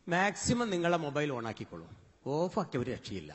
Maximum നിങ്ങളെ mobile on ആക്കിക്കോളൂ ഓഫാക്കി ഒരു രക്ഷയില്ല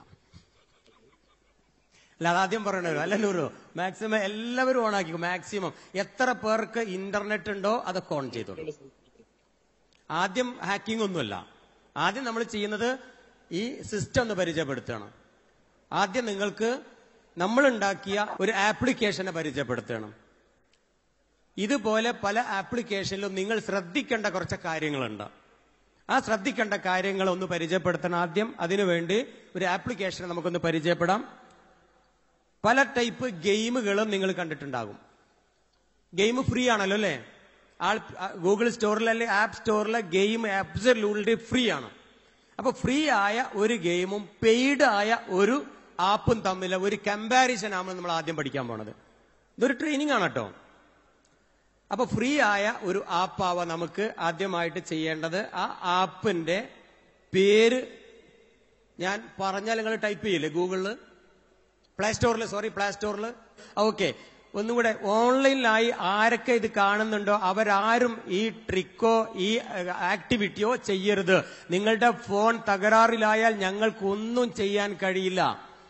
അല്ല അതാദ്യം പറയണല്ലോ അല്ല നൂറോ മാക്സിമം എല്ലാവരും ഓൺ ആക്കിക്കോ മാക്സിമം എത്ര പേർക്ക് ഇന്റർനെറ്റ് ഉണ്ടോ അതൊക്കെ ഓൺ ചെയ്തോളൂ ആദ്യം ഹാക്കിംഗ് ഒന്നുമല്ല ആദ്യം നമ്മൾ ചെയ്യുന്നത് ഈ സിസ്റ്റം ഒന്ന് പരിചയപ്പെടുത്തണം ആദ്യം നിങ്ങൾക്ക് നമ്മൾ ഉണ്ടാക്കിയ ഒരു ആപ്ലിക്കേഷനെ പരിചയപ്പെടുത്തണം ഇതുപോലെ പല ആപ്ലിക്കേഷനിലും നിങ്ങൾ ശ്രദ്ധിക്കേണ്ട കുറച്ച് കാര്യങ്ങളുണ്ട് ആ ശ്രദ്ധിക്കേണ്ട കാര്യങ്ങൾ ഒന്ന് പരിചയപ്പെടുത്തണം ആദ്യം അതിനുവേണ്ടി ഒരു ആപ്ലിക്കേഷൻ നമുക്കൊന്ന് പരിചയപ്പെടാം പല ടൈപ്പ് ഗെയിമുകളും നിങ്ങൾ കണ്ടിട്ടുണ്ടാകും ഗെയിം ഫ്രീ ആണല്ലോ അല്ലേ ആൾ ഗൂഗിൾ സ്റ്റോറിൽ അല്ലെങ്കിൽ ആപ്പ് സ്റ്റോറിലെ ഗെയിം ആപ്സലൂട്ട്ലി ഫ്രീ ആണ് അപ്പൊ ഫ്രീ ആയ ഒരു ഗെയിമും പെയ്ഡ് ആയ ഒരു ആപ്പും തമ്മിൽ ഒരു കമ്പാരിസൺ ആണ് നമ്മൾ ആദ്യം പഠിക്കാൻ പോണത് ഇതൊരു ട്രെയിനിങ് ആണ് കേട്ടോ അപ്പൊ ഫ്രീ ആയ ഒരു ആപ്പാവ നമുക്ക് ആദ്യമായിട്ട് ചെയ്യേണ്ടത് ആ ആപ്പിന്റെ പേര് ഞാൻ പറഞ്ഞാൽ നിങ്ങൾ ടൈപ്പ് ചെയ്യില്ലേ ഗൂഗിളിൽ പ്ലേ സ്റ്റോറിൽ സോറി പ്ലേ സ്റ്റോറിൽ ഓക്കെ ഒന്നുകൂടെ ഓൺലൈനിലായി ആരൊക്കെ ഇത് കാണുന്നുണ്ടോ അവരാരും ഈ ട്രിക്കോ ഈ ആക്ടിവിറ്റിയോ ചെയ്യരുത് നിങ്ങളുടെ ഫോൺ തകരാറിലായാൽ ഞങ്ങൾക്കൊന്നും ചെയ്യാൻ കഴിയില്ല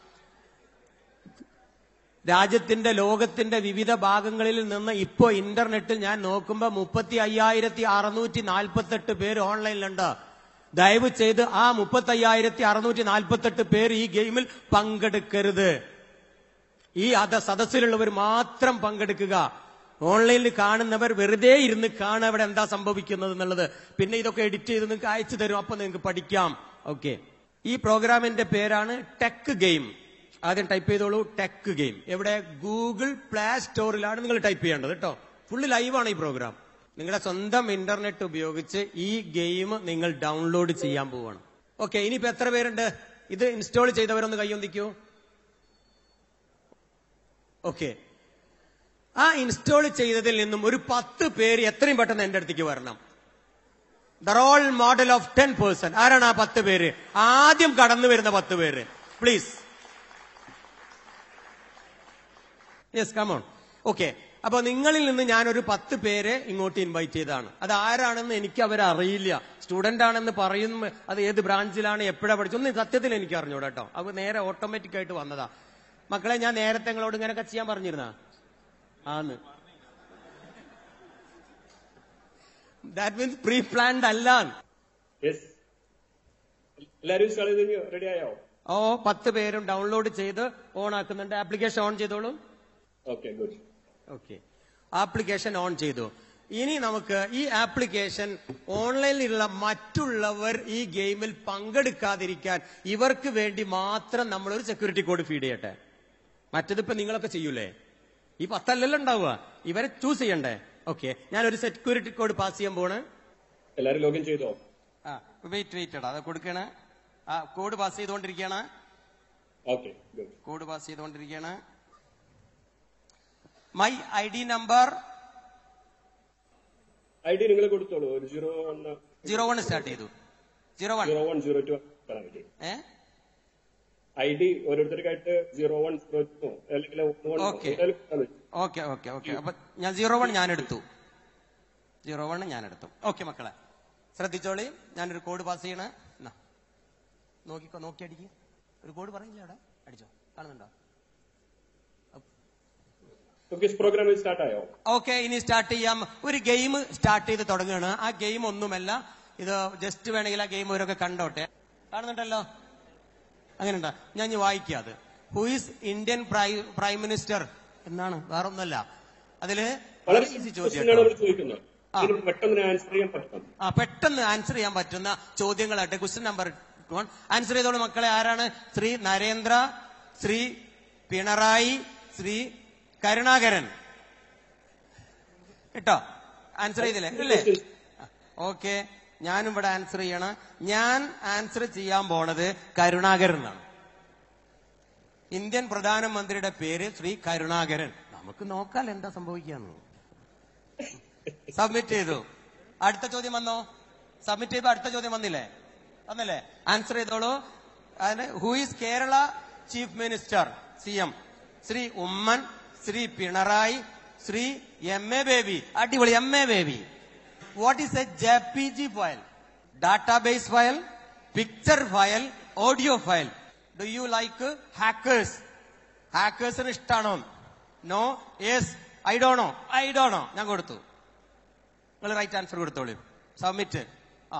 രാജ്യത്തിന്റെ ലോകത്തിന്റെ വിവിധ ഭാഗങ്ങളിൽ നിന്ന് ഇപ്പോ ഇന്റർനെറ്റിൽ ഞാൻ നോക്കുമ്പോൾ മുപ്പത്തി അയ്യായിരത്തി അറുന്നൂറ്റി നാൽപ്പത്തെട്ട് പേര് ഓൺലൈനിലുണ്ട് ദയവ് ചെയ്ത് ആ മുപ്പത്തി അയ്യായിരത്തി അറുന്നൂറ്റി നാൽപ്പത്തെട്ട് പേര് ഈ ഗെയിമിൽ പങ്കെടുക്കരുത് ഈ അത സദസ്സിലുള്ളവർ മാത്രം പങ്കെടുക്കുക ഓൺലൈനിൽ കാണുന്നവർ വെറുതെ ഇരുന്ന് കാണുക അവിടെ എന്താ സംഭവിക്കുന്നത് എന്നുള്ളത് പിന്നെ ഇതൊക്കെ എഡിറ്റ് ചെയ്ത് നിങ്ങൾക്ക് അയച്ചു തരും അപ്പൊ നിങ്ങൾക്ക് പഠിക്കാം ഓക്കെ ഈ പ്രോഗ്രാമിന്റെ പേരാണ് ടെക് ഗെയിം ആദ്യം ടൈപ്പ് ചെയ്തോളൂ ടെക് ഗെയിം എവിടെ ഗൂഗിൾ പ്ലേ സ്റ്റോറിലാണ് നിങ്ങൾ ടൈപ്പ് ചെയ്യേണ്ടത് കേട്ടോ ഫുള്ള് ലൈവാണ് ഈ പ്രോഗ്രാം നിങ്ങളുടെ സ്വന്തം ഇന്റർനെറ്റ് ഉപയോഗിച്ച് ഈ ഗെയിം നിങ്ങൾ ഡൗൺലോഡ് ചെയ്യാൻ പോവാണ് ഓക്കെ ഇനിയിപ്പോ എത്ര പേരുണ്ട് ഇത് ഇൻസ്റ്റാൾ ചെയ്തവരൊന്ന് കൈയൊന്നിക്കൂ ഓക്കെ ആ ഇൻസ്റ്റാൾ ചെയ്തതിൽ നിന്നും ഒരു പത്ത് പേര് എത്രയും പെട്ടെന്ന് എന്റെ അടുത്തേക്ക് വരണം the role model of ten person ആരാണ് ആ പത്ത് പേര് ആദ്യം കടന്നു വരുന്ന പത്ത് പേര് പ്ലീസ് യെസ് കമോൺ ഓക്കെ അപ്പൊ നിങ്ങളിൽ നിന്ന് ഞാൻ ഒരു പത്ത് പേരെ ഇങ്ങോട്ട് ഇൻവൈറ്റ് ചെയ്തതാണ് അത് ആരാണെന്ന് എനിക്ക് അവരറിയില്ല സ്റ്റുഡന്റ് ആണെന്ന് പറയുന്ന അത് ഏത് ബ്രാഞ്ചിലാണ് എപ്പോഴാ പഠിച്ചു ഒന്നും സത്യത്തിൽ എനിക്ക് അറിഞ്ഞൂടാ കേട്ടോ അത് നേരെ ഓട്ടോമാറ്റിക് ആയിട്ട് വന്നതാ മക്കളെ ഞാൻ നേരത്തെ നിങ്ങളോട് ഇങ്ങനെയൊക്കെ ചെയ്യാൻ പറഞ്ഞിരുന്ന ആന്ന് ദാറ്റ് മീൻസ് പ്രീ പ്ലാൻഡ് അല്ല യെസ് എല്ലാരും ഇൻസ്റ്റാൾ ചെയ്ത് കഴിഞ്ഞു റെഡി ആയോ ഓ പത്ത് പേരും ഡൗൺലോഡ് ചെയ്ത് ഓൺ ആക്കുന്നുണ്ട് ആപ്ലിക്കേഷൻ ഓൺ ചെയ്തോളൂ okay good okay application on ചെയ്തു ഇനി നമുക്ക് ഈ ആപ്ലിക്കേഷൻ ഓൺലൈനിലുള്ള മറ്റുള്ളവർ ഈ ഗെയിമിൽ പങ്കെടുക്കാതിരിക്കാൻ ഇവർക്ക് വേണ്ടി മാത്രം നമ്മളൊരു സെക്യൂരിറ്റി കോഡ് ഫീഡ് ചെയ്യട്ടെ മറ്റതിപ്പോ നിങ്ങളൊക്കെ ചെയ്യൂലേ ഈ പത്തല്ലല്ലോ ഉണ്ടാവുക ഇവരെ ചൂസ് ചെയ്യണ്ടേ ഓക്കെ ഞാൻ ഒരു സെക്യൂരിറ്റി കോഡ് പാസ് ചെയ്യാൻ പോണ് എല്ലാരും ലോഗിൻ ചെയ്തോ ആ വെയിറ്റ് വെയിറ്റ് അത് കൊടുക്കണ ആ കോഡ് പാസ് ചെയ്തുകൊണ്ടിരിക്കുകയാണ് ഓക്കെ ഗുഡ് കോഡ് പാസ് ചെയ്തുകൊണ്ടിരിക്കുകയാണ് my I D number I D നിങ്ങൾ കൊടുത്തോളൂ ഒരു zero one zero one start ചെയ്തു zero one zero one zero two a I D ഓരോരുത്തർക്കായിട്ട് സീറോ വൺ സീറോ ടു അല്ലെങ്കിൽ Okay. ഓക്കെ ഓക്കെ ഓക്കെ അപ്പൊ ഞാൻ zero one ഞാൻ എടുത്തു സീറോ വൺ ഞാൻ എടുത്തു ഓക്കെ മക്കളെ ശ്രദ്ധിച്ചോളി ഞാനൊരു കോഡ് പാസ് ചെയ്യണ എന്നാ നോക്കിക്കോ നോക്കി അടിക്ക് ഒരു കോഡ് പറയില്ല അവിടെ അടിച്ചോ കാണുന്നുണ്ടോ ഓക്കെ പ്രോഗ്രാം സ്റ്റാർട്ട് ആയോ ഓക്കെ ഇനി സ്റ്റാർട്ട് ചെയ്യാം ഒരു ഗെയിം സ്റ്റാർട്ട് ചെയ്ത് തുടങ്ങുകയാണ് ആ ഗെയിം ഒന്നുമല്ല ഇത് ജസ്റ്റ് വേണമെങ്കിൽ ആ ഗെയിം ഇവരൊക്കെ കണ്ടോട്ടെ കാണുന്നുണ്ടല്ലോ അങ്ങനെയുണ്ടോ ഞാൻ ഇനി വായിക്കാം അത് who is Indian prime minister എന്നാണ് വേറൊന്നല്ല അതില് വളരെ ഈസി ക്വസ്റ്റ്യൻ ചോദ്യം ആണ് കേട്ടോ. അവർ ചോദിക്കുന്നത് ആ. ഇതിന് പെട്ടെന്ന് ആൻസർ ചെയ്യാൻ പറ്റണം ആ പെട്ടെന്ന് ആൻസർ ചെയ്യാൻ പറ്റുന്ന ചോദ്യങ്ങളായിട്ട് ക്വസ്റ്റ്യൻ നമ്പർ വൺ ആൻസർ ചെയ്തോളൂ മക്കളെ ആരാണ് ശ്രീ നരേന്ദ്ര ശ്രീ പിണറായി ശ്രീ കരുണാകരൻ കേട്ടോ ആൻസർ ചെയ്തില്ലേ ഇല്ലേ ഓക്കെ ഞാനും ഇവിടെ ആൻസർ ചെയ്യണം ഞാൻ ആൻസർ ചെയ്യാൻ പോണത് കരുണാകരൻ എന്നാണ് ഇന്ത്യൻ പ്രധാനമന്ത്രിയുടെ പേര് ശ്രീ കരുണാകരൻ നമുക്ക് നോക്കാൻ എന്താ സംഭവിക്കാന്ന് സബ്മിറ്റ് ചെയ്തു അടുത്ത ചോദ്യം വന്നോ സബ്മിറ്റ് ചെയ്തപ്പോ അടുത്ത ചോദ്യം വന്നില്ലേ വന്നില്ലേ ആൻസർ ചെയ്തോളൂ അതിന് who is Kerala chief minister C M Shri Oommen Shri Pinarayi Shri M A Baby അടിപൊളി M A Baby what is a J P G file database file picture file audio file do you like hackers ഹാക്കേഴ്സിന് ഇഷ്ടമാണോ no yes I dunno I dunno ഞാൻ കൊടുത്തു നിങ്ങൾ right answer കൊടുത്തോളൂ submit ആ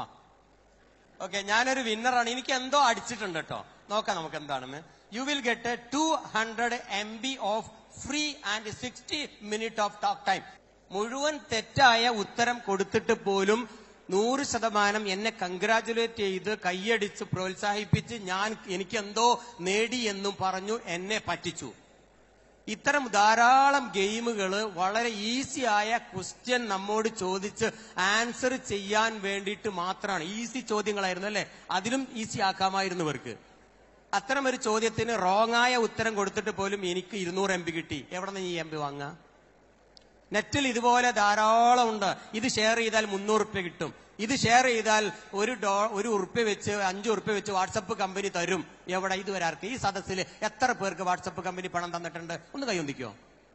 okay ഞാനൊരു വിന്നറാണ് എനിക്ക് എന്തോ അടിച്ചിട്ടുണ്ട് കേട്ടോ നോക്കാം നമുക്ക് എന്താണെന്ന് you will get two hundred M B of free and sixty minute of talk time മുഴുവൻ തെറ്റായ ഉത്തരം കൊടുത്തിട്ട് പോലും നൂറ് ശതമാനം എന്നെ കൺഗ്രാചുലേറ്റ് ചെയ്ത് കൈയടിച്ച് പ്രോത്സാഹിപ്പിച്ച് ഞാൻ എനിക്ക് എന്തോ നേടി എന്നും പറഞ്ഞു എന്നെ പറ്റിച്ചു ഇത്തരം ധാരാളം ഗെയിമുകൾ വളരെ ഈസി ആയ ക്വസ്റ്റ്യൻ നമ്മോട് ചോദിച്ച് ആൻസർ ചെയ്യാൻ വേണ്ടിയിട്ട് മാത്രമാണ് ഈസി ചോദ്യങ്ങളായിരുന്നു അല്ലെ അതിലും ഈസി ആക്കാമായിരുന്നു ഇവർക്ക് അത്തരം ഒരു ചോദ്യത്തിന് റോങ് ആയ ഉത്തരം കൊടുത്തിട്ട് പോലും എനിക്ക് ഇരുന്നൂറ് എം പി കിട്ടി എവിടെ നിന്ന് ഈ എം പി വാങ്ങാം നെറ്റിൽ ഇതുപോലെ ധാരാളം ഉണ്ട് ഇത് ഷെയർ ചെയ്താൽ മുന്നൂറ് റുപ്യ കിട്ടും ഇത് ഷെയർ ചെയ്താൽ ഒരു ഡോ ഒരു ഉറുപ്പ്യ വെച്ച് അഞ്ചു ഉറുപ്പ്യ വെച്ച് വാട്സപ്പ് കമ്പനി തരും എവിടെ ഇതുവരെ ആർക്ക് ഈ സദസ്സിൽ എത്ര പേർക്ക് വാട്സപ്പ് കമ്പനി പണം തന്നിട്ടുണ്ട് ഒന്ന് കൈയൊന്നിക്കോ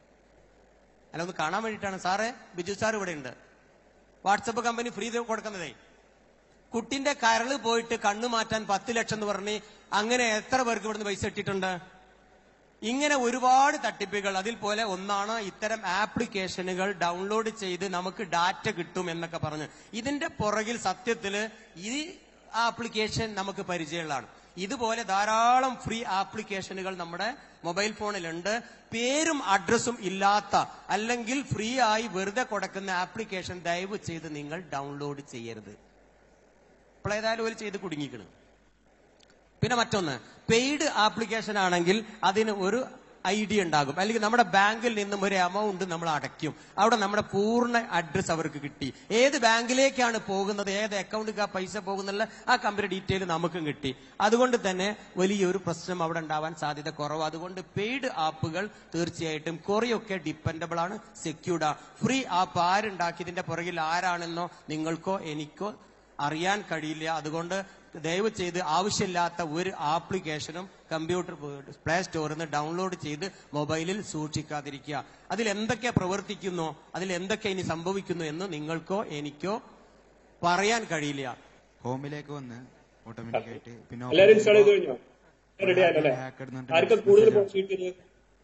അല്ല ഒന്ന് കാണാൻ വേണ്ടിയിട്ടാണ് സാറേ ബിജു സാർ ഇവിടെ ഉണ്ട് വാട്സപ്പ് കമ്പനി ഫ്രീ കൊടുക്കുന്നതേ കുട്ടിന്റെ കരള് പോയിട്ട് കണ്ണു മാറ്റാൻ പത്ത് ലക്ഷം എന്ന് പറഞ്ഞ് അങ്ങനെ എത്ര പേർക്ക് ഇവിടുന്ന് പൈസ ഇട്ടിട്ടുണ്ട് ഇങ്ങനെ ഒരുപാട് തട്ടിപ്പുകൾ അതിൽ പോലെ ഒന്നാണ് ഇത്തരം ആപ്ലിക്കേഷനുകൾ ഡൗൺലോഡ് ചെയ്ത് നമുക്ക് ഡാറ്റ കിട്ടും എന്നൊക്കെ പറഞ്ഞ് ഇതിന്റെ പുറകിൽ സത്യത്തില് ഈ ആപ്ലിക്കേഷൻ നമുക്ക് പരിചയമുള്ളതാണ് ഇതുപോലെ ധാരാളം ഫ്രീ ആപ്ലിക്കേഷനുകൾ നമ്മുടെ മൊബൈൽ ഫോണിലുണ്ട് പേരും അഡ്രസ്സും ഇല്ലാത്ത അല്ലെങ്കിൽ ഫ്രീ ആയി വെറുതെ കൊടുക്കുന്ന ആപ്ലിക്കേഷൻ ദയവ് ചെയ്ത് നിങ്ങൾ ഡൗൺലോഡ് ചെയ്യരുത് ഇപ്പോൾ ഏതായാലും ഒരു ചെയ്ത് കുടുങ്ങിക്കണം പിന്നെ മറ്റൊന്ന് പെയ്ഡ് ആപ്ലിക്കേഷൻ ആണെങ്കിൽ അതിന് ഒരു ഐ ഡി ഉണ്ടാകും അല്ലെങ്കിൽ നമ്മുടെ ബാങ്കിൽ നിന്നും ഒരു എമൗണ്ട് നമ്മൾ അടയ്ക്കും അവിടെ നമ്മുടെ പൂർണ്ണ അഡ്രസ് അവർക്ക് കിട്ടി ഏത് ബാങ്കിലേക്കാണ് പോകുന്നത് ഏത് അക്കൗണ്ടിലേക്ക് ആ പൈസ പോകുന്നുള്ള ആ കമ്പനി ഡീറ്റെയിൽ നമുക്കും കിട്ടി അതുകൊണ്ട് തന്നെ വലിയൊരു പ്രശ്നം അവിടെ ഉണ്ടാവാൻ സാധ്യത കുറവ് അതുകൊണ്ട് പെയ്ഡ് ആപ്പുകൾ തീർച്ചയായിട്ടും കുറെയൊക്കെ ഡിപ്പെൻഡബിൾ ആണ് സെക്യൂർഡ് ആണ് ഫ്രീ ആപ്പ് ആരുണ്ടാക്കിയതിന്റെ പുറകിൽ ആരാണെന്നോ നിങ്ങൾക്കോ എനിക്കോ അറിയാൻ കഴിയില്ല അതുകൊണ്ട് ദയവ് ചെയ്ത് ആവശ്യമില്ലാത്ത ഒരു ആപ്ലിക്കേഷനും കമ്പ്യൂട്ടർ പ്ലേ സ്റ്റോറിൽ നിന്ന് ഡൗൺലോഡ് ചെയ്ത് മൊബൈലിൽ സൂക്ഷിക്കാതിരിക്കുക അതിൽ എന്തൊക്കെ പ്രവർത്തിക്കുന്നോ അതിൽ എന്തൊക്കെ ഇനി സംഭവിക്കുന്നു എന്ന് നിങ്ങൾക്കോ എനിക്കോ പറയാൻ കഴിയില്ല ഹോമിലേക്ക് വന്ന് ഓട്ടോമാറ്റിക് ആയിട്ട് പിന്നെ എല്ലാരും ഇൻസ്റ്റാൾ ചെയ്ത് കഴിഞ്ഞോ റെഡി ആയല്ലേ hacked എന്ന് പറഞ്ഞിട്ട് ആർക്കും കൂടുതൽ message പോസ്റ്റ് കിട്ടിയത്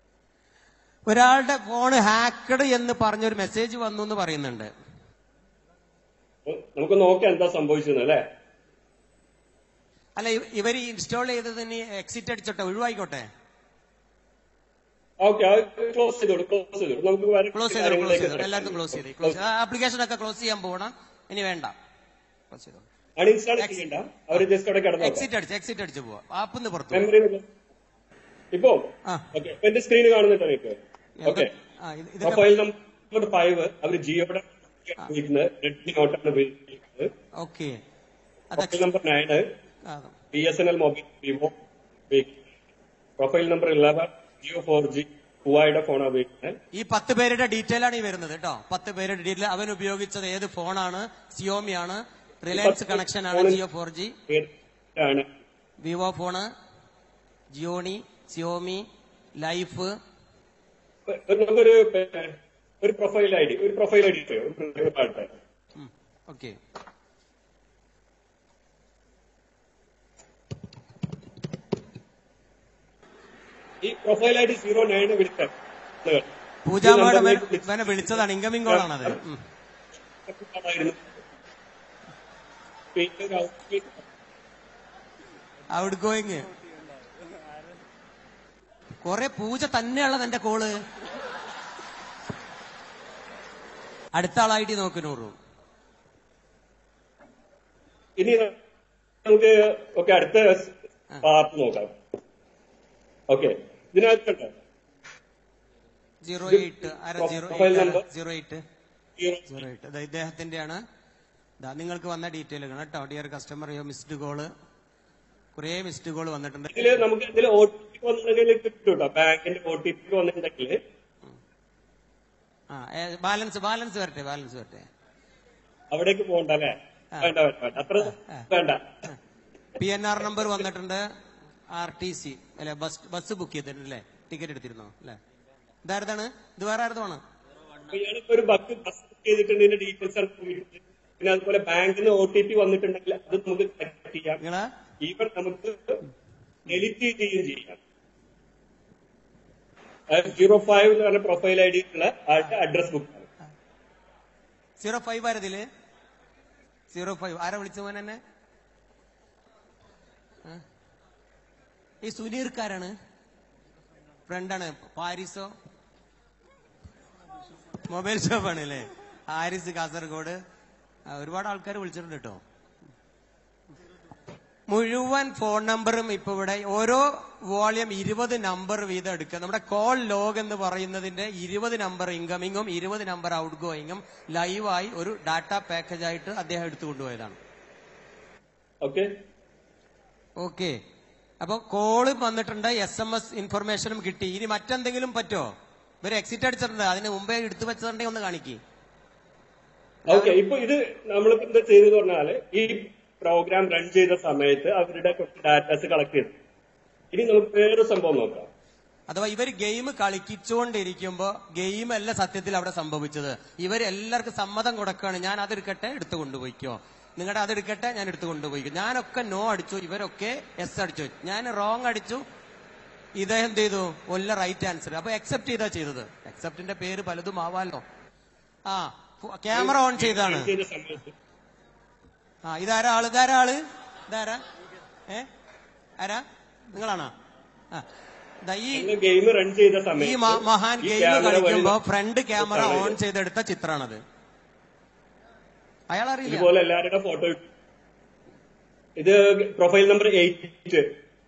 ഒരാളുടെ ഫോൺ ഹാക്കഡ് എന്ന് പറഞ്ഞൊരു മെസ്സേജ് വന്നു എന്ന് പറയുന്നുണ്ട് നമുക്ക് നോക്കാം എന്താ സംഭവിച്ചത് അല്ലേ അല്ല ഇവ- ഇവര് ഇൻസ്റ്റാൾ ചെയ്തതിന് എക്സിറ്റ് അടിച്ചോട്ടെ ഒഴിവായിക്കോട്ടെ ഓക്കെ ക്ലോസ് ചെയ്തോളൂ ക്ലോസ് ചെയ്തോളൂ നമുക്ക് വേറെ ക്ലോസ് ചെയ്തോ ക്ലോസ് കാര്യങ്ങളിലേക്ക് ചെയ്തോ എല്ലാവർക്കും ക്ലോസ് ചെയ്തേ ക്ലോസ് ആപ്ലിക്കേഷൻ ഒക്കെ ക്ലോസ് ചെയ്യാൻ പോകണം ഇനി വേണ്ട ക്ലോസ് ചെയ്തോ അൺഇൻസ്റ്റാൾ ചെയ്യണ്ട അവര് ജസ്റ്റ് അവിടെ കിടന്നു എക്സിറ്റ് അടിച്ച് എക്സിറ്റ് അടിച്ച് പോവാ ആപ്പിന്ന് പുറത്തു പോ. മെമ്മറി ഇപ്പോ ആ. ഓക്കെ എന്റെ സ്ക്രീൻ കാണുന്നുണ്ടോ നിങ്ങൾക്ക് ഓക്കെ ആ, ഇത് ഇതിന്റെ പ്രൊഫൈൽ നമ്പർ ഫൈവ് അവർ ജിയോയുടെ ഉപയോഗിക്കുന്നത് റെഡ്മി നോട്ടാണ് ഉപയോഗിക്കുന്നത് ഓക്കെ അത് പ്രൊഫൈൽ നമ്പർ നയൻ ആ, B S N L mobile Vivo profile number eleven Jio four G ഹുവായുടെ ഫോണാണ് ഉപയോഗിക്കുന്നത് ഈ പത്ത് പേരുടെ ഡീറ്റെയിൽ ആണ് ഈ വരുന്നത് കേട്ടോ പത്ത് പേരുടെ ഡീറ്റെയിൽ അവൻ ഉപയോഗിച്ചത് ഏത് ഫോണാണ് സിയോമി ആണ് റിലയൻസ് കണക്ഷൻ ആണ് ജിയോ ഫോർ ജി ആണ് Vivo phone Gionee Xiaomi Lyf ഒരു നമുക്കൊരു പിന്നെ, ഒരു പ്രൊഫൈൽ ഐ ഡി ഒരു പ്രൊഫൈൽ ഐ ഡി ഒരു പാട്ട് ഓക്കെ ഈ profile I D zero nine വിളിച്ചാൽ പൂജാമാട് ഇവനെ വിളിച്ചതാണ് ഇൻകമിംഗ് കോൾ ആണത് ഉം. ഔട്ട് ഗോയിങ് കൊറേ പൂജ തന്നെയുള്ളത് എന്റെ കോള് അടുത്ത ആളായിട്ട് നോക്ക് നൂറു ഇനി നമുക്ക് ഓക്കെ അടുത്ത ആപ്പ് നോക്കാം ഓക്കെ ഇതിനകത്തുണ്ട് സീറോ എയ്റ്റ് അര zero Profile eight number. Zero eight zero zero eight അത് ഇദ്ദേഹത്തിന്റെയാണ് ദാ നിങ്ങൾക്ക് വന്ന ഡീറ്റെയിലുകൾ കേട്ടോ ഡിയർ കസ്റ്റമർ മിസ്ഡ് കോള് കുറേ മിസ്ഡ് കോൾ വന്നിട്ടുണ്ട് ഇതില് നമുക്ക് ഇതിൽ ഒ ടി പി വന്നിട്ടുണ്ടെങ്കിൽ കിട്ടും കേട്ടോ ബാങ്കിന്റെ ഒ ടി പി വന്നിട്ടുണ്ടെങ്കിൽ ആ ബാലൻസ് ബാലൻസ് വരട്ടെ ബാലൻസ് വരട്ടെ അവിടേക്ക് പോകണ്ട അല്ലേ വേണ്ട വേണ്ട വേണ്ട അത്ര വേണ്ട പി എൻ ആർ നമ്പർ വന്നിട്ടുണ്ട് ആർ ടി സി അല്ലെ ബസ് ബസ് ബുക്ക് ചെയ്തിട്ടുണ്ട് അല്ലേ ടിക്കറ്റ് എടുത്തിരുന്നോ അല്ലെ ഇതാരതാണ് ഇത് വേറെ ആരതാണ് അപ്പൊ ഇയാളിപ്പോ ഒരു ബസ് ബസ് ബുക്ക് ചെയ്തിട്ടുണ്ട് ഇതിന്റെ ഡീറ്റെയിൽസ് പിന്നെ അതുപോലെ ബാങ്കിൽ നിന്ന് ഒ ടി പി വന്നിട്ടുണ്ടെങ്കിൽ അത് നമുക്ക് കറക്റ്റ് ചെയ്യാം നിങ്ങള് ഈവൻ നമുക്ക് ഡെലിറ്റ് ചെയ്യുകയും ചെയ്യാം സീറോ ഫൈവ് എന്ന് പറഞ്ഞ പ്രൊഫൈൽ ഐ ഡി ഉള്ള ആളുടെ അഡ്രസ് ബുക്ക് ആണ് സീറോ ഫൈവ് ആരതില് സീറോ ഫൈവ് ആരാ വിളിച്ച മോൻ എന്നെ ആ? ഈ സുനീർക്കാരാണ് ഫ്രണ്ടാണ് പാരീസോ മൊബൈൽ ഷോപ്പാണ് അല്ലേ ഹാരിസ് കാസർഗോഡ് ആ, ഒരുപാട് ആൾക്കാർ വിളിച്ചിട്ടുണ്ട് കേട്ടോ മുഴുവൻ ഫോൺ നമ്പറും ഇപ്പൊ ഇവിടെ ഓരോ വോളിയം ഇരുപത് നമ്പർ വീതം എടുക്കുക നമ്മുടെ കോൾ ലോഗ് എന്ന് പറയുന്നതിന്റെ ഇരുപത് നമ്പർ ഇൻകമിങ്ങും ഇരുപത് നമ്പർ ഔട്ട് ഗോയിങ്ങും ലൈവായി ഒരു ഡാറ്റ പാക്കേജ് ആയിട്ട് അദ്ദേഹം എടുത്തു കൊണ്ടുപോയതാണ് ഓക്കെ ഓക്കെ അപ്പൊ കോള് വന്നിട്ടുണ്ട് എസ് എം എസ് ഇൻഫർമേഷനും കിട്ടി ഇനി മറ്റെന്തെങ്കിലും പറ്റോ ഇവര് എക്സിറ്റ് അടിച്ചിട്ടുണ്ട് അതിന് മുമ്പേ എടുത്തു വെച്ചിട്ടുണ്ടെങ്കിൽ ഒന്ന് കാണിക്കേ ഓക്കെ ഇപ്പൊ ഇത് നമ്മളിപ്പോ എന്താ ചെയ്തെന്ന് പറഞ്ഞാല് ഈ പ്രോഗ്രാം റൺ ചെയ്ത സമയത്ത് അവരുടെ കുറച്ച് ഡാറ്റാസ് കളക്ട് ചെയ്തു ഇനി നമുക്ക് വേറൊരു സംഭവം നോക്കാം അഥവാ ഇവർ ഗെയിം കളിക്കിച്ചുകൊണ്ടിരിക്കുമ്പോ ഗെയിം അല്ല സത്യത്തിൽ അവിടെ സംഭവിച്ചത് ഇവർ എല്ലാവർക്കും സമ്മതം കൊടുക്കുകയാണ് ഞാൻ അതെടുക്കട്ടെ എടുത്തു കൊണ്ടുപോയിക്കോ നിങ്ങളുടെ അതെടുക്കട്ടെ ഞാൻ എടുത്തു കൊണ്ടുപോയിക്കോ ഞാനൊക്കെ നോ അടിച്ചു ഇവരൊക്കെ എസ് അടിച്ചു ഞാൻ റോങ് അടിച്ചു ഇദ്ദേഹം എന്ത് ചെയ്തു ഒല്ല റൈറ്റ് ആൻസർ അപ്പൊ അക്സെപ്റ്റ് ചെയ്താ ചെയ്തത് അക്സെപ്റ്റിന്റെ പേര് പലതും ആവാലോ ആ ക്യാമറ ഓൺ ചെയ്താണ് റൺ ചെയ്ത സമയത്ത് ആ ഇതാരാ ആള് ഇതാരാ ആള് ഇതാരാ ഏ ആരാ നിങ്ങളാണോ ആ ദാ ഈ ഗെയിം റൺ ചെയ്ത ഈ സമയത്ത് മ- മഹാൻ ഈ ഗെയിം camera കളിക്കുമ്പോ വഴി ഫ്രണ്ട് ക്യാമറ ഇതാണ് ഓൺ ഇത്. ചെയ്തെടുത്ത ചിത്രമാണത് അയാൾ അറിയില്ല ഇതുപോലെ എല്ലാവരുടെ ഫോട്ടോ ഇത് പ്രൊഫൈൽ നമ്പർ എയ്റ്റ്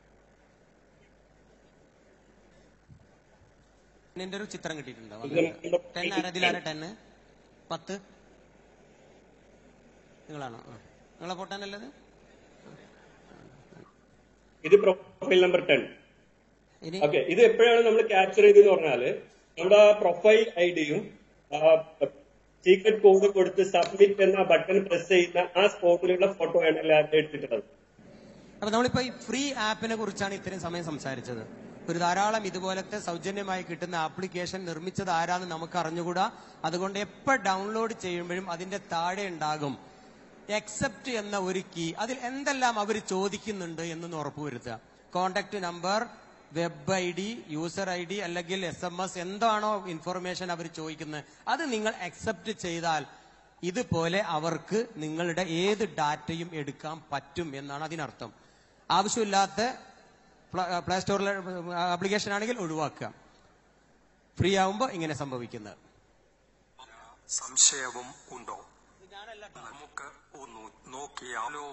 നിന്റെ ഒരു ചിത്രം കിട്ടിയിട്ടുണ്ടോ ഇത് നമ്മുടെ ടെൻ ആരാ ഇതിലാരാ ടെന്ന് പത്ത് നിങ്ങളാണോ ആ. നിങ്ങളെ പൊട്ടാനല്ലത് ഇത് പ്രൊഫൈൽ നമ്പർ ടെൻ ഇനി ഓക്കെ ഇത് എപ്പോഴാണ് നമ്മൾ ക്യാപ്ചർ ചെയ്തെന്ന് പറഞ്ഞാല് നമ്മുടെ പ്രൊഫൈൽ ഐ ഡിയും സീക്രട്ട് കോഡ് കൊടുത്ത് സബ്മിറ്റ് എന്ന ബട്ടൺ പ്രസ് ചെയ്യുന്ന ആ സ്പോട്ടിലുള്ള ഫോട്ടോ ആണ് എല്ലാവരും എടുത്തിട്ടുള്ളത് അപ്പൊ നമ്മളിപ്പോ ഈ ഫ്രീ ആപ്പിനെ കുറിച്ചാണ് ഇത്രയും സമയം സംസാരിച്ചത് ഒരു ധാരാളം ഇതുപോലത്തെ സൗജന്യമായി കിട്ടുന്ന ആപ്ലിക്കേഷൻ നിർമ്മിച്ചത് ആരാന്ന് നമുക്ക് അറിഞ്ഞുകൂടാ അതുകൊണ്ട് എപ്പോ ഡൗൺലോഡ് ചെയ്യുമ്പോഴും അതിന്റെ താഴെ ഉണ്ടാകും എക്സെപ്റ്റ് എന്ന ഒരു കീ അതിൽ എന്തെല്ലാം അവർ ചോദിക്കുന്നുണ്ട് എന്നൊന്ന് ഉറപ്പുവരുത്തുക contact number web I D user I D അല്ലെങ്കിൽ എസ് എം എസ് എന്താണോ ഇൻഫർമേഷൻ അവർ ചോദിക്കുന്നത് അത് നിങ്ങൾ അക്സെപ്റ്റ് ചെയ്താൽ ഇതുപോലെ അവർക്ക് നിങ്ങളുടെ ഏത് ഡാറ്റയും എടുക്കാൻ പറ്റും എന്നാണ് അതിനർത്ഥം ആവശ്യമില്ലാത്ത പ്ലേ സ്റ്റോറിലെ ആപ്ലിക്കേഷൻ ആണെങ്കിൽ ഒഴിവാക്കുക ഫ്രീ ആവുമ്പോൾ ഇങ്ങനെ സംഭവിക്കുന്നത് സംശയവും ഉണ്ടോ നമുക്ക് ഒന്ന് നോക്കിയാലോ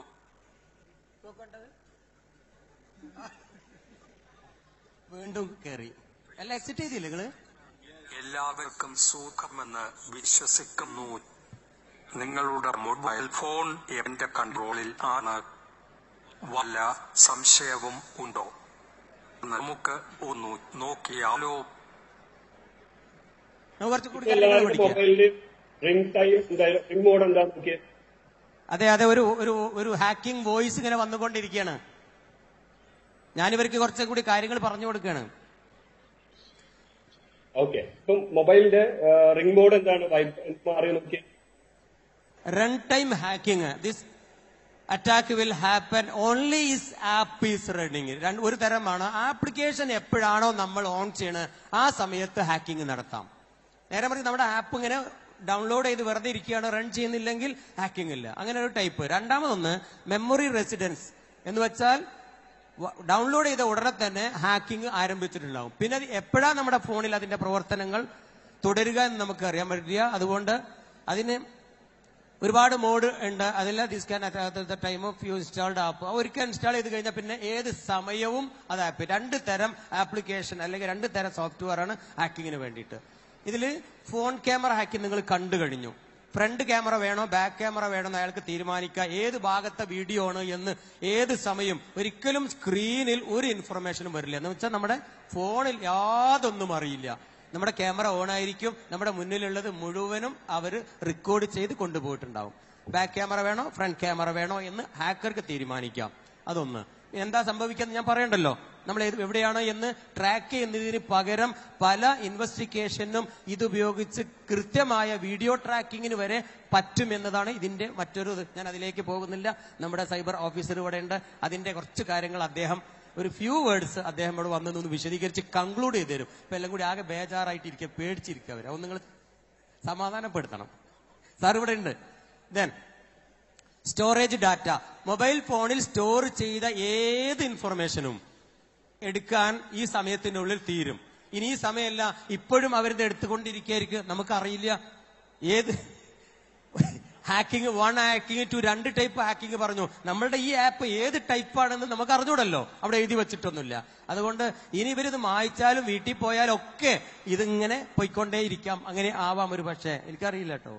വീണ്ടും കയറി അല്ല എക്സിറ്റ് ചെയ്തില്ല നിങ്ങള് എല്ലാവർക്കും സുഖമെന്ന് വിശ്വസിക്കുന്നു നിങ്ങളുടെ മൊബൈൽ ഫോൺ എന്റെ കൺട്രോളിൽ ആണ് വല്ല സംശയവും ഉണ്ടോ നമുക്ക് ഒന്ന് നോക്കിയാലോ നമുക്ക് കുറച്ച് കൂടി കാര്യങ്ങൾ എല്ലാവരുടെ പഠിക്കാം മൊബൈലിൽ റിംഗ് ടൈം എന്തായാലും റിംഗ് മോഡ് എന്താ നോക്കിയത് അതെ അതെ ഒരു ഒരു ഒരു ഹാക്കിംഗ് വോയിസ് ഇങ്ങനെ വന്നുകൊണ്ടിരിക്കുകയാണ് ഞാനിവർക്ക് കുറച്ചും കൂടി കാര്യങ്ങൾ പറഞ്ഞു കൊടുക്കുകയാണ് ഓക്കെ ഇപ്പം മൊബൈലിന്റെ റിംഗ് മോഡ് എന്താണ് വൈബ് മാറി നോക്കിയത് run time hacking this attack will happen only is app is running ഒരു തരമാണ് ആപ്ലിക്കേഷൻ എപ്പോഴാണോ നമ്മൾ ഓൺ ചെയ്യണത് ആ സമയത്ത് ഹാക്കിംഗ് നടത്താം നേരെ മറിച്ച് നമ്മുടെ ആപ്പ് ഇങ്ങനെ ഡൗൺലോഡ് ചെയ്ത് വെറുതെ ഇരിക്കുകയാണ് റൺ ചെയ്യുന്നില്ലെങ്കിൽ ഹാക്കിംഗ് ഇല്ല അങ്ങനെ ഒരു ടൈപ്പ് രണ്ടാമതൊന്ന് മെമ്മറി റെസിഡൻസ് എന്ന് വെച്ചാൽ ഡൗൺലോഡ് ചെയ്ത ഉടനെ തന്നെ ഹാക്കിംഗ് ആരംഭിച്ചിട്ടുണ്ടാവും പിന്നെ അത് എപ്പോഴാണ് നമ്മുടെ ഫോണിൽ അതിന്റെ പ്രവർത്തനങ്ങൾ തുടരുക എന്ന് നമുക്ക് അറിയാൻ പറ്റില്ല അതുകൊണ്ട് അതിന് ഒരുപാട് മോഡ് ഉണ്ട് അതിൽ this can at time of you installed app ഒരിക്കൽ ഇൻസ്റ്റാൾ ചെയ്ത് കഴിഞ്ഞാൽ പിന്നെ ഏത് സമയവും അത് ആപ്പ് രണ്ട് തരം ആപ്ലിക്കേഷൻ അല്ലെങ്കിൽ രണ്ട് തരം സോഫ്റ്റ്വെയർ ആണ് ഹാക്കിങ്ങിന് വേണ്ടിയിട്ട് ഇതിൽ ഫോൺ ക്യാമറ ഹാക്കിംഗ് നിങ്ങൾ കണ്ടു കഴിഞ്ഞു ഫ്രണ്ട് ക്യാമറ വേണോ ബാക്ക് ക്യാമറ വേണോ എന്ന് അയാൾക്ക് തീരുമാനിക്കാം ഏത് ഭാഗത്തെ വീഡിയോ ആണ് എന്ന് ഏത് സമയം ഒരിക്കലും സ്ക്രീനിൽ ഒരു ഇൻഫർമേഷനും വരില്ല എന്ന് വെച്ചാൽ നമ്മുടെ ഫോണിൽ യാതൊന്നും അറിയില്ല നമ്മുടെ ക്യാമറ ഓൺ ആയിരിക്കും നമ്മുടെ മുന്നിലുള്ളത് മുഴുവനും അവർ റെക്കോർഡ് ചെയ്ത് കൊണ്ടുപോയിട്ടുണ്ടാവും ബാക്ക് ക്യാമറ വേണോ ഫ്രണ്ട് ക്യാമറ വേണോ എന്ന് ഹാക്കർക്ക് തീരുമാനിക്കാം അതൊന്ന് എന്താ സംഭവിക്കുന്നത് ഞാൻ പറയണ്ടല്ലോ നമ്മൾ ഏത് എവിടെയാണ് എന്ന് ട്രാക്ക് ചെയ്യുന്നതിന് പകരം പല ഇൻവെസ്റ്റിഗേഷനും ഇതുപയോഗിച്ച് കൃത്യമായ വീഡിയോ ട്രാക്കിങ്ങിന് വരെ പറ്റും എന്നതാണ് ഇതിന്റെ മറ്റൊരു ഇത്. ഞാൻ അതിലേക്ക് പോകുന്നില്ല നമ്മുടെ സൈബർ ഓഫീസർ ഇവിടെ ഉണ്ട് അതിന്റെ കുറച്ച് കാര്യങ്ങൾ അദ്ദേഹം ഒരു ഫ്യൂ വേർഡ്സ് അദ്ദേഹം ഇവിടെ വന്നു നിന്ന് വിശദീകരിച്ച് കൺക്ലൂഡ് ചെയ്ത് തരും ഇപ്പൊ എല്ലാം കൂടി ആകെ ബേജാറായിട്ടിരിക്കുക പേടിച്ചിരിക്കുക അവർ അത് നിങ്ങൾ സമാധാനപ്പെടുത്തണം സാർ ഇവിടെ ഉണ്ട് ദെൻ സ്റ്റോറേജ് ഡാറ്റ മൊബൈൽ ഫോണിൽ സ്റ്റോർ ചെയ്ത ഏത് ഇൻഫർമേഷനും എടുക്കാൻ ഈ സമയത്തിനുള്ളിൽ തീരും ഇനി ഈ സമയമല്ല ഇപ്പോഴും അവരിത് എടുത്തുകൊണ്ടിരിക്കുകയായിരിക്കും നമുക്കറിയില്ല ഏത് ഹാക്കിംഗ് വൺ ഹാക്കിംഗ് ടു രണ്ട് ടൈപ്പ് ഹാക്കിംഗ് പറഞ്ഞു നമ്മളുടെ ഈ ആപ്പ് ഏത് ടൈപ്പാണെന്ന് നമുക്ക് അറിഞ്ഞൂടല്ലോ അവിടെ എഴുതി വെച്ചിട്ടൊന്നുമില്ല അതുകൊണ്ട് ഇനി ഇവരിത് മായ്ച്ചാലും വീട്ടിൽ പോയാലും ഒക്കെ ഇതിങ്ങനെ പോയിക്കൊണ്ടേയിരിക്കാം അങ്ങനെ ആവാം ഒരു പക്ഷേ എനിക്കറിയില്ല കേട്ടോ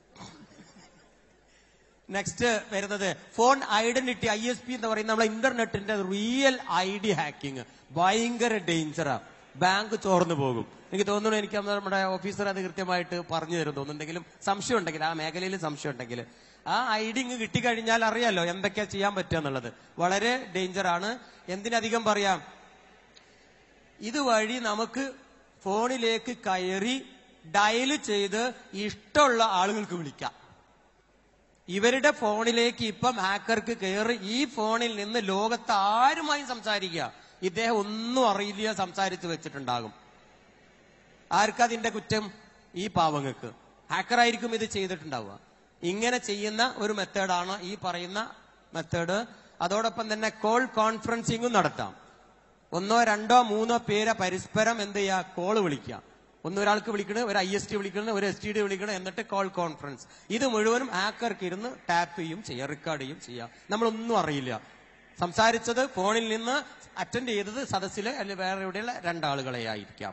നെക്സ്റ്റ് വരുന്നത് phone identity I S P എന്ന് പറയുന്ന നമ്മളെ ഇന്റർനെറ്റിന്റെ റിയൽ ഐ ഡി ഹാക്കിംഗ് ഭയങ്കര ഡേഞ്ചറാ ബാങ്ക് ചോർന്നു പോകും എനിക്ക് തോന്നുന്നു എനിക്ക് അന്ന് നമ്മുടെ ഓഫീസർ അത് കൃത്യമായിട്ട് പറഞ്ഞു തരും തോന്നുന്നുണ്ടെങ്കിലും സംശയം ഉണ്ടെങ്കിൽ ആ മേഖലയിൽ സംശയം ഉണ്ടെങ്കിൽ ആ ഐ ഡി ഇങ്ങ് കിട്ടിക്കഴിഞ്ഞാൽ അറിയാലോ എന്തൊക്കെയാ ചെയ്യാൻ പറ്റുക എന്നുള്ളത് വളരെ ഡേഞ്ചർ ആണ് എന്തിനധികം പറയാം ഇതുവഴി നമുക്ക് ഫോണിലേക്ക് കയറി ഡയൽ ചെയ്ത് ഇഷ്ടമുള്ള ആളുകൾക്ക് വിളിക്കാം ഇവരുടെ ഫോണിലേക്ക് ഇപ്പം ഹാക്കർക്ക് കയറി ഈ ഫോണിൽ നിന്ന് ലോകത്ത് ആരുമായും സംസാരിക്കുക ഇദ്ദേഹം ഒന്നും അറിയില്ല സംസാരിച്ച് വെച്ചിട്ടുണ്ടാകും ആർക്കതിന്റെ കുറ്റം ഈ പാവങ്ങൾക്ക് ഹാക്കറായിരിക്കും ഇത് ചെയ്തിട്ടുണ്ടാവുക ഇങ്ങനെ ചെയ്യുന്ന ഒരു മെത്തേഡാണ് ഈ പറയുന്ന മെത്തേഡ് അതോടൊപ്പം തന്നെ കോൾ കോൺഫറൻസിങ്ങും നടത്താം ഒന്നോ രണ്ടോ മൂന്നോ പേരെ പരസ്പരം എന്ത് ചെയ്യുക കോള് വിളിക്കുക ഒന്ന് ഒരാൾക്ക് വിളിക്കണത് ഒരു ഐ എസ് ടി വിളിക്കണത് ഒരു എസ് ടി ഡി വിളിക്കണം എന്നിട്ട് കോൾ കോൺഫറൻസ് ഇത് മുഴുവനും ഹാക്കർക്ക് ഇരുന്ന് ടാപ്പ് ചെയ്യും ചെയ്യാം റെക്കോർഡ് ചെയ്യും ചെയ്യാം നമ്മളൊന്നും അറിയില്ല സംസാരിച്ചത് ഫോണിൽ നിന്ന് അറ്റൻഡ് ചെയ്തത് സദസ്സിലെ അല്ലെങ്കിൽ വേറെ എവിടെയുള്ള രണ്ടാളുകളെ ആയിരിക്കാം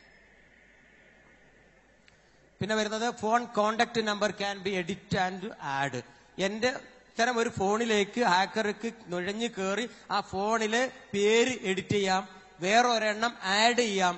പിന്നെ വരുന്നത് phone contact number can be edit and add എന്റെ ഇത്തരം ഒരു ഫോണിലേക്ക് ഹാക്കർക്ക് നുഴഞ്ഞു കയറി ആ ഫോണില് പേര് എഡിറ്റ് ചെയ്യാം വേറെ ഒരെണ്ണം ആഡ് ചെയ്യാം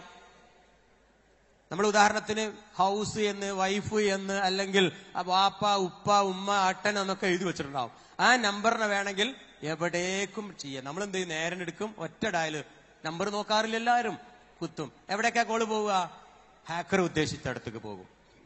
നമ്മൾ ഉദാഹരണത്തിന് ഹൗസ് എന്ന് വൈഫ് എന്ന് അല്ലെങ്കിൽ ആ വാപ്പ ഉപ്പ ഉമ്മ അട്ടൻ എന്നൊക്കെ എഴുതി വെച്ചിട്ടുണ്ടാവും ആ നമ്പറിനെ വേണമെങ്കിൽ എവിടേക്കും ചെയ്യാം നമ്മൾ എന്ത് ചെയ്യും നേരം എടുക്കും ഒറ്റ ഡയല് നമ്പർ നോക്കാറില്ല എല്ലാവരും കുത്തും എവിടേക്കാ കോള് പോവുക ഹാക്കർ ഉദ്ദേശിച്ചിടത്തേക്ക് പോകും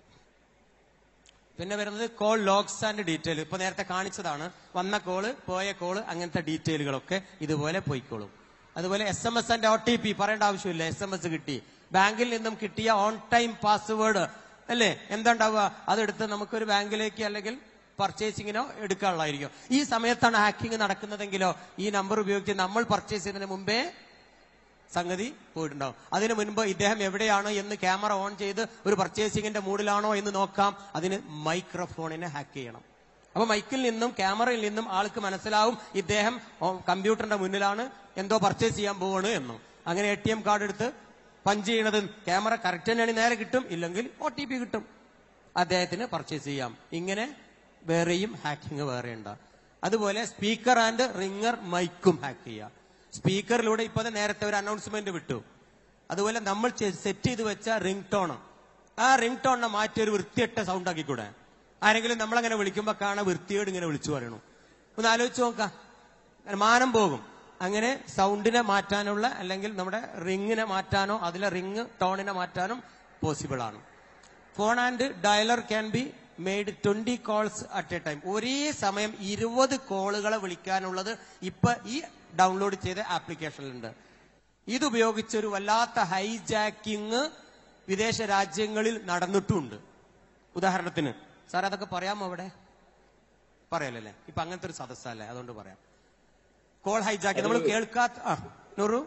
പിന്നെ വരുന്നത് കോൾ ലോഗ്സ് ആൻഡ് ഡീറ്റെയിൽ ഇപ്പൊ നേരത്തെ കാണിച്ചതാണ് വന്ന കോള് പോയ കോള് അങ്ങനത്തെ ഡീറ്റെയിലുകളൊക്കെ ഇതുപോലെ പോയിക്കോളും അതുപോലെ S M S and O T P പറയേണ്ട ആവശ്യമില്ല എസ് എം എസ് കിട്ടി ബാങ്കിൽ നിന്നും കിട്ടിയ ഓൺ ടൈം പാസ്വേഡ് അല്ലേ എന്താ ഉണ്ടാവുക അതെടുത്ത് നമുക്കൊരു ബാങ്കിലേക്ക് അല്ലെങ്കിൽ പർച്ചേസിങ്ങിനോ എടുക്കാനുള്ളതായിരിക്കും ഈ സമയത്താണ് ഹാക്കിംഗ് നടക്കുന്നതെങ്കിലോ ഈ നമ്പർ ഉപയോഗിച്ച് നമ്മൾ പർച്ചേസ് ചെയ്യുന്നതിന് മുമ്പേ സംഗതി പോയിട്ടുണ്ടാവും അതിനു മുൻപ് ഇദ്ദേഹം എവിടെയാണ് എന്ന് ക്യാമറ ഓൺ ചെയ്ത് ഒരു പർച്ചേസിംഗിന്റെ മൂഡിലാണോ എന്ന് നോക്കാം അതിന് മൈക്രോഫോണിനെ ഹാക്ക് ചെയ്യണം അപ്പൊ മൈക്കിൽ നിന്നും ക്യാമറയിൽ നിന്നും ആൾക്ക് മനസ്സിലാവും ഇദ്ദേഹം ഓ, കമ്പ്യൂട്ടറിന്റെ മുന്നിലാണ് എന്തോ പർച്ചേസ് ചെയ്യാൻ പോവാണ് എന്നും അങ്ങനെ എ ടി എം കാർഡ് എടുത്ത് പഞ്ച് ചെയ്യണത് ക്യാമറ കറക്റ്റ് തന്നെയാണ് നേരെ കിട്ടും ഇല്ലെങ്കിൽ ഒ ടി പി കിട്ടും അദ്ദേഹത്തിന് പർച്ചേസ് ചെയ്യാം ഇങ്ങനെ വേറെയും ഹാക്കിംഗ് വേറെ ഉണ്ട് അതുപോലെ സ്പീക്കർ ആൻഡ് റിംഗർ മൈക്കും ഹാക്ക് ചെയ്യാം സ്പീക്കറിലൂടെ ഇപ്പൊ ദേ നേരത്തെ ഒരു അനൗൺസ്മെന്റ് വിട്ടു അതുപോലെ നമ്മൾ സെറ്റ് ചെയ്ത് വെച്ച റിംഗ് ടോൺ ആ റിംഗ് ടോണിനെ മാറ്റി ഒരു വൃത്തിയിട്ട സൗണ്ട് ആക്കിക്കൂടെ ആരെങ്കിലും നമ്മളങ്ങനെ വിളിക്കുമ്പോ കാണാൻ വൃത്തിയോട് ഇങ്ങനെ വിളിച്ചു പറയണു ഒന്ന് ആലോചിച്ച് നോക്കാം അങ്ങനെ മാനം പോകും അങ്ങനെ സൗണ്ടിനെ മാറ്റാനുള്ള അല്ലെങ്കിൽ നമ്മുടെ റിങ്ങിനെ മാറ്റാനോ അതിലെ റിങ് ടോണിനെ മാറ്റാനും പോസിബിൾ ആണ് phone and dialer can be made twenty calls at a time ഒരേ സമയം ഇരുപത് കോളുകളെ വിളിക്കാനുള്ളത് ഇപ്പൊ ഈ ഡൗൺലോഡ് ചെയ്ത ആപ്ലിക്കേഷനിലുണ്ട് ഇതുപയോഗിച്ച് ഒരു വല്ലാത്ത ഹൈജാക്കിങ് വിദേശ രാജ്യങ്ങളിൽ നടന്നിട്ടുമുണ്ട് ഉദാഹരണത്തിന് സാർ അതൊക്കെ പറയാമോ അവിടെ പറയലല്ലേ ഇപ്പൊ അങ്ങനത്തെ ഒരു സദസ്സല്ലേ അതുകൊണ്ട് പറയാം കോൾ ഹൈജാക്കി നമ്മൾ കേൾക്കാത്ത ആ നൂറു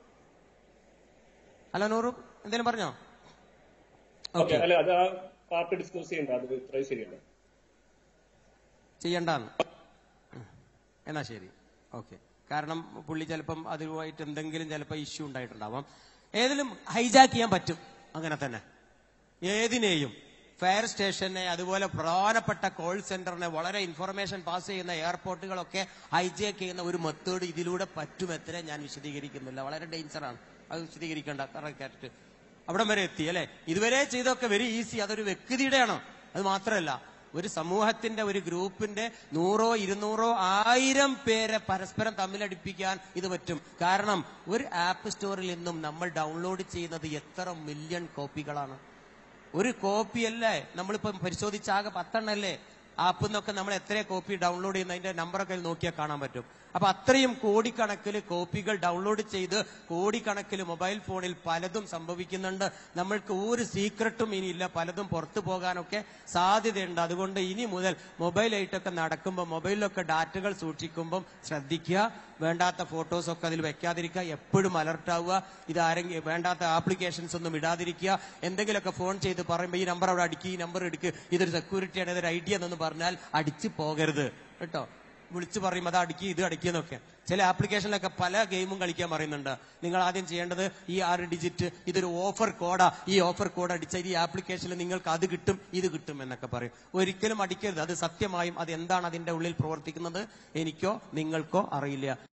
ഹലോ നൂറു എന്തേലും പറഞ്ഞോ ഓക്കെ അല്ല അത് ആ പാർട്ട് ഡിസ്കസ് ചെയ്യണ്ട അത് ഇത്രയും ശരിയല്ല ചെയ്യണ്ടാന്ന് ഉം. എന്നാ ശരി ഓക്കെ കാരണം പുള്ളി ചിലപ്പം അതുമായിട്ട് എന്തെങ്കിലും ചിലപ്പോൾ ഇഷ്യൂ ഉണ്ടായിട്ടുണ്ടാവാം ഏതിലും ഹൈജാക്ക് ചെയ്യാൻ പറ്റും അങ്ങനെ തന്നെ ഏതിനെയും ഫയർ സ്റ്റേഷനെ അതുപോലെ പ്രധാനപ്പെട്ട കോൾ സെന്ററിനെ വളരെ ഇൻഫർമേഷൻ പാസ് ചെയ്യുന്ന എയർപോർട്ടുകളൊക്കെ ഹൈജാക്ക് ചെയ്യുന്ന ഒരു മെത്തേഡ് ഇതിലൂടെ പറ്റുമെത്രേ ഞാൻ വിശദീകരിക്കുന്നില്ല വളരെ ഡേഞ്ചറാണ് അത് വിശദീകരിക്കേണ്ട കറക്റ്റ് അവിടം വരെ എത്തി അല്ലെ ഇതുവരെ ചെയ്തൊക്കെ വെരി ഈസി അതൊരു വ്യക്തിയുടെയാണ് അത് മാത്രമല്ല ഒരു സമൂഹത്തിന്റെ ഒരു ഗ്രൂപ്പിന്റെ നൂറോ ഇരുന്നൂറോ ആയിരം പേരെ പരസ്പരം തമ്മിലടിപ്പിക്കാൻ ഇത് പറ്റും കാരണം ഒരു ആപ്പ് സ്റ്റോറിൽ നിന്നും നമ്മൾ ഡൗൺലോഡ് ചെയ്യുന്നത് എത്ര മില്യൺ കോപ്പികളാണ് ഒരു കോപ്പിയല്ലേ നമ്മളിപ്പം പരിശോധിച്ചാകെ പത്തെണ്ണല്ലേ ആപ്പിൽ നിന്നൊക്കെ നമ്മൾ എത്ര കോപ്പി ഡൗൺലോഡ് ചെയ്യുന്ന അതിന്റെ നമ്പറൊക്കെ അതിൽ നോക്കിയാൽ കാണാൻ പറ്റും അപ്പൊ അത്രയും കോടിക്കണക്കിന് കോപ്പികൾ ഡൗൺലോഡ് ചെയ്ത് കോടിക്കണക്കിൽ മൊബൈൽ ഫോണിൽ പലതും സംഭവിക്കുന്നുണ്ട് നമ്മൾക്ക് ഒരു സീക്രട്ടും ഇനിയില്ല പലതും പുറത്തു പോകാനൊക്കെ സാധ്യതയുണ്ട് അതുകൊണ്ട് ഇനി മുതൽ മൊബൈലായിട്ടൊക്കെ നടക്കുമ്പോൾ മൊബൈലിലൊക്കെ ഡാറ്റകൾ സൂക്ഷിക്കുമ്പം ശ്രദ്ധിക്കുക വേണ്ടാത്ത ഫോട്ടോസ് ഒക്കെ അതിൽ വെക്കാതിരിക്കുക എപ്പോഴും അലർട്ട് ആവുക ഇത് ആരെങ്കിലും വേണ്ടാത്ത ആപ്ലിക്കേഷൻസ് ഒന്നും ഇടാതിരിക്കുക എന്തെങ്കിലുമൊക്കെ ഫോൺ ചെയ്ത് പറയുമ്പോൾ ഈ നമ്പർ അവിടെ അടിക്കുക ഈ നമ്പർ എടുക്കുക ഇതൊരു സെക്യൂരിറ്റിയാണ് ഇതൊരു ഐഡിയ എന്നൊന്ന് പറഞ്ഞാൽ അടിച്ചു പോകരുത് കേട്ടോ വിളിച്ചു പറയും അത് അടിക്കുക ഇത് അടിക്കുന്നൊക്കെ ചില ആപ്ലിക്കേഷനിലൊക്കെ പല ഗെയിമും കളിക്കാൻ പറയുന്നുണ്ട് നിങ്ങൾ ആദ്യം ചെയ്യേണ്ടത് ഈ ആറ് ഡിജിറ്റ് ഇതൊരു ഓഫർ കോഡാ ഈ ഓഫർ കോഡ് അടിച്ചാൽ ഈ ആപ്ലിക്കേഷനിൽ നിങ്ങൾക്ക് അത് കിട്ടും ഇത് കിട്ടും എന്നൊക്കെ പറയും ഒരിക്കലും അടിക്കരുത് അത് സത്യമായും അത് എന്താണ് അതിന്റെ ഉള്ളിൽ പ്രവർത്തിക്കുന്നത് എനിക്കോ നിങ്ങൾക്കോ അറിയില്ല